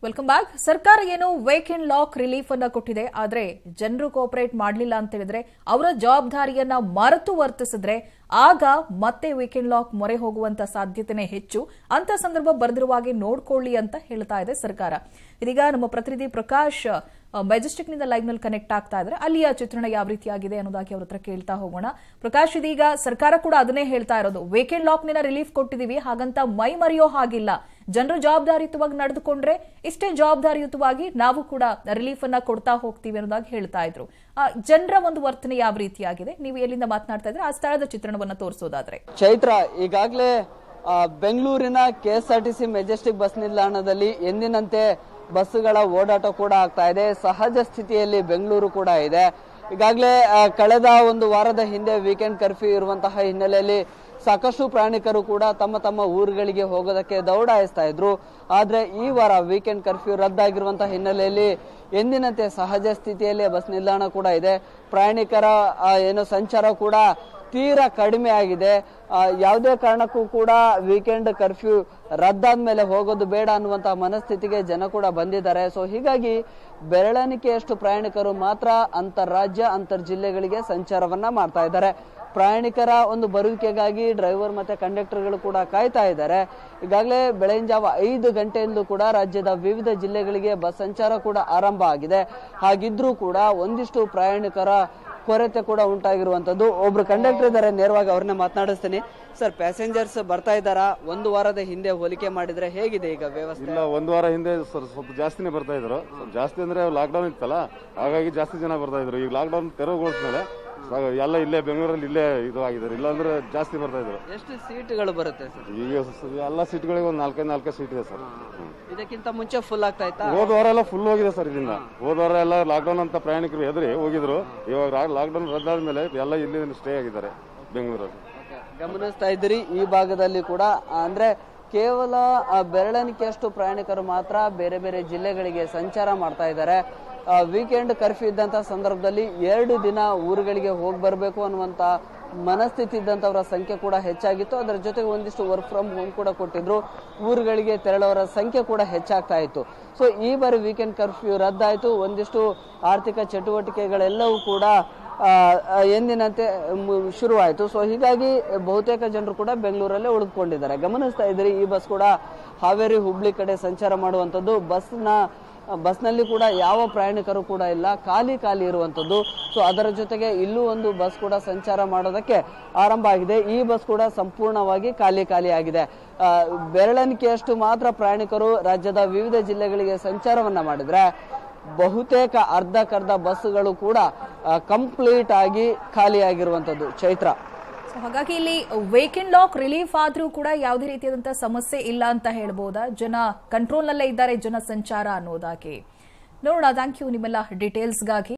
Welcome back ಸರ್ಕಾರ ಏನು ವೇಕೆಂಡ್ lock relief ಅನ್ನ ಕೊಟ್ಟಿದೆ ಆದ್ರೆ ಜನರು ಕೋಪರೇಟ್ ಮಾಡಲಿಲ್ಲ ಅಂತ ಹೇಳಿದ್ರೆ ಅವರ ಜವಾಬ್ದಾರಿಯನ್ನ ಮರೆತು ವರ್ತಿಸಿದ್ರೆ ಆಗ ಮತ್ತೆ ವೀಕೆಂಡ್ ಲಾಕ್ ಮೊರೆ ಹೋಗುವಂತ ಸಾಧ್ಯತೆನೇ ಹೆಚ್ಚು ಅಂತ ಸಂದರ್ಭ ಬರೆದಿರುವ ಹಾಗೆ ನೋಡ್ಕೊಳ್ಳಿ ಅಂತ ಹೇಳ್ತಾ ಇದೆ ಸರ್ಕಾರ ಇದೀಗ ನಮ್ಮ ಪ್ರತಿನಿಧಿ ಪ್ರಕಾಶ್ ಮೆಜೆಸ್ಟಿಕ್ ನಿಂದ ಲೈವ್ ನಲ್ಲಿ ಕನೆಕ್ಟ್ ಆಗ್ತಾ ಇದ್ರೆ ಅಲ್ಲಿಯ ಚಿತ್ರಣ ಯಾವ ರೀತಿಯಾಗಿದೆ ಅನ್ನೋದಾಗಿ ಅವ್ರ ಹತ್ರ ಕೇಳ್ತಾ ಹೋಗೋಣ ಪ್ರಕಾಶ್ ಇದೀಗ ಸರ್ಕಾರ ಕೂಡ ಅದನ್ನೇ ಹೇಳ್ತಾ ಇರೋದು ವೇಕೆಂಡ್ ಲಾಕ್ ನಿಂದ ರಿಲೀಫ್ ಕೊಟ್ಟಿದೀವಿ ಹಾಗಂತ ಮೈ ಮರೆಯೋ ಹಾಗಿಲ್ಲ ಜನರು ಜವಾಬ್ದಾರಿಯುತವಾಗಿ ನಡೆದುಕೊಂಡ್ರೆ ಇಷ್ಟೇ ಜವಾಬ್ದಾರಿಯುತವಾಗಿ ನಾವು ಕೂಡ ರಿಲೀಫ್ ಅನ್ನ ಕೊಡ್ತಾ ಹೋಗ್ತೀವಿ ಅನ್ನೋದಾಗಿ ಹೇಳ್ತಾ ಇದ್ರು ಆ, ಜನರ ಒಂದು ವರ್ತನೆ ಯಾವ ರೀತಿಯಾಗಿದೆ ನೀವು ಎಲ್ಲಿಂದ ಮಾತನಾಡ್ತಾ ಇದ್ರೆ ಆ ಸ್ಥಳದ ಚಿತ್ರಣವನ್ನ ತೋರಿಸೋದಾದ್ರೆ ಚೈತ್ರ ಈಗಾಗಲೇ ಬೆಂಗಳೂರಿನ K S R T C Majestic bus ನಿಲ್ದಾಣದಲ್ಲಿ ಎಂದಿನಂತೆ ಬಸ್ಸುಗಳ ಓಡಾಟ ಕೂಡ ಆಗ್ತಾ ಇದೆ ಸಹಜ ಸ್ಥಿತಿಯಲ್ಲಿ ಬೆಂಗಳೂರು ಕೂಡ ಇದೆ ಈಗಾಗಲೇ ಆ, ಕಳೆದ ಒಂದು ವಾರದ ಹಿಂದೆ ವೀಕೆಂಡ್ ಕರ್ಫ್ಯೂ ಇರುವಂತಹ ಹಿನ್ನೆಲೆಯಲ್ಲಿ ಸಾಕಷ್ಟು ಪ್ರಯಾಣಿಕರು ಕೂಡ ತಮ್ಮ ತಮ್ಮ ಊರುಗಳಿಗೆ ಹೋಗೋದಕ್ಕೆ ದೌಡಾಯಿಸ್ತಾ ಇದ್ರು ಆದ್ರೆ ಈ ವಾರ ವೀಕೆಂಡ್ ಕರ್ಫ್ಯೂ ರದ್ದಾಗಿರುವಂತಹ ಹಿನ್ನೆಲೆಯಲ್ಲಿ ಎಂದಿನಂತೆ ಸಹಜ ಸ್ಥಿತಿಯಲ್ಲಿ ಬಸ್ ನಿಲ್ದಾಣ ಕೂಡ ಇದೆ ಪ್ರಯಾಣಿಕರ ಆ, ಏನು ಸಂಚಾರ ಕೂಡ ತೀರಾ ಕಡಿಮೆ ಆಗಿದೆ ಆ, ಯಾವುದೇ ಕಾರಣಕ್ಕೂ ಕೂಡ ವೀಕೆಂಡ್ ಕರ್ಫ್ಯೂ ರದ್ದಾದ್ಮೇಲೆ ಹೋಗೋದು ಬೇಡ ಅನ್ನುವಂತ ಮನಸ್ಥಿತಿಗೆ ಜನ ಕೂಡ ಬಂದಿದ್ದಾರೆ ಸೊ ಹೀಗಾಗಿ ಬೆರಳೆಣಿಕೆಯಷ್ಟು ಪ್ರಯಾಣಿಕರು ಮಾತ್ರ ಅಂತಾರಾಜ್ಯ ಅಂತರ್ ಜಿಲ್ಲೆಗಳಿಗೆ ಸಂಚಾರವನ್ನ ಮಾಡ್ತಾ ಇದ್ದಾರೆ ಪ್ರಯಾಣಿಕರ ಒಂದು ಬರುವಿಕೆಗಾಗಿ ಡ್ರೈವರ್ ಮತ್ತೆ ಕಂಡಕ್ಟರ್ಗಳು ಕೂಡ ಕಾಯ್ತಾ ಇದ್ದಾರೆ ಈಗಾಗಲೇ ಬೆಳಗಿನ ಜಾವ ಐದು ಗಂಟೆಯಿಂದಲೂ ಕೂಡ ರಾಜ್ಯದ ವಿವಿಧ ಜಿಲ್ಲೆಗಳಿಗೆ ಬಸ್ ಸಂಚಾರ ಕೂಡ ಆರಂಭ ಆಗಿದೆ ಹಾಗಿದ್ರೂ ಕೂಡ ಒಂದಿಷ್ಟು ಪ್ರಯಾಣಿಕರ ಕೊರತೆ ಕೂಡ ಉಂಟಾಗಿರುವಂತದ್ದು ಒಬ್ರು ಕಂಡಕ್ಟರ್ ಇದ್ದಾರೆ ನೇರವಾಗಿ ಅವ್ರನ್ನ ಮಾತನಾಡಿಸ್ತೀನಿ ಸರ್ ಪ್ಯಾಸೆಂಜರ್ಸ್ ಬರ್ತಾ ಇದ್ದಾರಾ ಒಂದು ವಾರದ ಹಿಂದೆ ಹೋಲಿಕೆ ಮಾಡಿದ್ರೆ ಹೇಗಿದೆ ಈಗ ವ್ಯವಸ್ಥೆ ಇಲ್ಲ ಒಂದು ವಾರ ಹಿಂದೆ ಸ್ವಲ್ಪ ಸ್ವಲ್ಪ ಜಾಸ್ತಿನೇ ಬರ್ತಾ ಇದ್ರು ಸ್ವಲ್ಪ ಜಾಸ್ತಿ ಅಂದ್ರೆ ಲಾಕ್ಡೌನ್ ಇತ್ತಲ್ಲ ಹಾಗಾಗಿ ಜಾಸ್ತಿ ಜನ ಬರ್ತಾ ಇದ್ರು ಈಗ ಲಾಕ್ಡೌನ್ ತೆರವುಗೊಳಿಸ್ಮೇಲೆ ಸಾಕು ಎಲ್ಲ ಇಲ್ಲೇ ಬೆಂಗಳೂರಲ್ಲಿ ಇಲ್ಲೇ ಇದು ಆಗಿದ್ದಾರೆ ಇಲ್ಲಾಂದ್ರೆ ಜಾಸ್ತಿ ಬರ್ತಾ ಇದ್ರು ಎಷ್ಟು ಸೀಟ್ಗಳು ಬರುತ್ತೆ ಸರ್ ಈಗ ಸ- ಎಲ್ಲ ಸೀಟ್ಗಳಿಗೆ ಒಂದು ನಾಲ್ಕೈದು ನಾಲ್ಕೈದು ಸೀಟ್ ಇದೆ ಸರ್ ಹ್ಮ್. ಇದಕ್ಕಿಂತ ಮುಂಚೆ ಫುಲ್ ಆಗ್ತಾ ಇತ್ತಾ ಹೋದ ವಾರ ಎಲ್ಲ ಫುಲ್ ಹೋಗಿದೆ ಸರ್ ಇದರಿಂದ ಹೋದ ವಾರ ಎಲ್ಲ ಲಾಕ್ಡೌನ್ ಅಂತ ಪ್ರಯಾಣಿಕರು ಹೆದರಿ ಹೋಗಿದ್ರು ಇವಾಗ ಲಾಕ್ಡೌನ್ ರದ್ದಾದ್ಮೇಲೆ ಎಲ್ಲ ಇಲ್ಲಿ ಸ್ಟೇ ಆಗಿದ್ದಾರೆ ಬೆಂಗಳೂರಲ್ಲಿ ಗಮನಿಸ್ತಾ ಇದ್ದೀರಿ ಈ ಭಾಗದಲ್ಲಿ ಕೂಡ ಅಂದ್ರೆ ಕೇವಲ ಆ, ಬೆರಳೆಣಿಕೆಯಷ್ಟು ಪ್ರಯಾಣಿಕರು ಮಾತ್ರ ಬೇರೆ ಬೇರೆ ಜಿಲ್ಲೆಗಳಿಗೆ ಸಂಚಾರ ಮಾಡ್ತಾ ಇದ್ದಾರೆ ವೀಕೆಂಡ್ ಕರ್ಫ್ಯೂ ಇದ್ದಂತ ಸಂದರ್ಭದಲ್ಲಿ ಎರಡು ದಿನ ಊರುಗಳಿಗೆ ಹೋಗಿ ಬರಬೇಕು ಅನ್ನುವಂತ ಮನಸ್ಥಿತಿ ಇದ್ದಂತವರ ಸಂಖ್ಯೆ ಕೂಡ ಹೆಚ್ಚಾಗಿತ್ತು ಅದರ ಜೊತೆಗೆ ಒಂದಿಷ್ಟು ವರ್ಕ್ ಫ್ರಮ್ ಹೋಮ್ ಕೂಡ ಕೊಟ್ಟಿದ್ರು ಊರುಗಳಿಗೆ ತೆರಳೋರ ಸಂಖ್ಯೆ ಕೂಡ ಹೆಚ್ಚಾಗ್ತಾ ಇತ್ತು ಸೊ ಈ ಬಾರಿ ವೀಕೆಂಡ್ ಕರ್ಫ್ಯೂ ರದ್ದಾಯಿತು ಒಂದಿಷ್ಟು ಆರ್ಥಿಕ ಚಟುವಟಿಕೆಗಳೆಲ್ಲವೂ ಕೂಡ ಆ, ಆ, ಎಂದಿನಂತೆ ಮು- ಶುರುವಾಯಿತು ಸೊ ಹೀಗಾಗಿ ಬಹುತೇಕ ಜನರು ಕೂಡ ಬೆಂಗಳೂರಲ್ಲೇ ಉಳಿದುಕೊಂಡಿದ್ದಾರೆ ಗಮನಿಸ್ತಾ ಇದ್ದೀರಿ ಈ ಬಸ್ ಕೂಡ ಹಾವೇರಿ ಹುಬ್ಳಿ ಕಡೆ ಸಂಚಾರ ಮಾಡುವಂಥದ್ದು ಬಸ್ನ ಬಸ್ನಲ್ಲಿ ಕೂಡ ಯಾವ ಪ್ರಯಾಣಿಕರು ಕೂಡ ಇಲ್ಲ ಖಾಲಿ ಖಾಲಿ ಇರುವಂಥದ್ದು ಸೊ ಅದರ ಜೊತೆಗೆ ಇಲ್ಲೂ ಒಂದು ಬಸ್ ಕೂಡ ಸಂಚಾರ ಮಾಡೋದಕ್ಕೆ ಆರಂಭ ಆಗಿದೆ ಈ ಬಸ್ ಕೂಡ ಸಂಪೂರ್ಣವಾಗಿ ಖಾಲಿ ಖಾಲಿ ಆಗಿದೆ ಆ, ಬೆರಳೆಣಿಕೆಯಷ್ಟು ಮಾತ್ರ ಪ್ರಯಾಣಿಕರು ರಾಜ್ಯದ ವಿವಿಧ ಜಿಲ್ಲೆಗಳಿಗೆ ಸಂಚಾರವನ್ನ ಮಾಡಿದ್ರೆ ಬಹುತೇಕ ಅರ್ಧಕ್ಕರ್ಧ ಬಸ್ಸುಗಳು ಕೂಡ ಕಂಪ್ಲೀಟ್ ಆಗಿ ಖಾಲಿಯಾಗಿರುವಂತದ್ದು ಚೈತ್ರ ಸೊ ಹಾಗಾಗಿ ಇಲ್ಲಿ ವೇಕೆಂಡ್ ಲಾಕ್ ರಿಲೀಫ್ ಆದ್ರೂ ಕೂಡ ಯಾವುದೇ ರೀತಿಯಾದಂತಹ ಸಮಸ್ಯೆ ಇಲ್ಲ ಅಂತ ಹೇಳ್ಬೋದಾ ಜನ ಕಂಟ್ರೋಲ್ ನಲ್ಲೇ ಇದ್ದಾರೆ ಜನ ಸಂಚಾರ ಅನ್ನೋದಾಗಿ ನೋಡೋಣ ಥ್ಯಾಂಕ್ ಯು ನಿಮ್ಮೆಲ್ಲ ಡೀಟೇಲ್ಸ್ಗಾಗಿ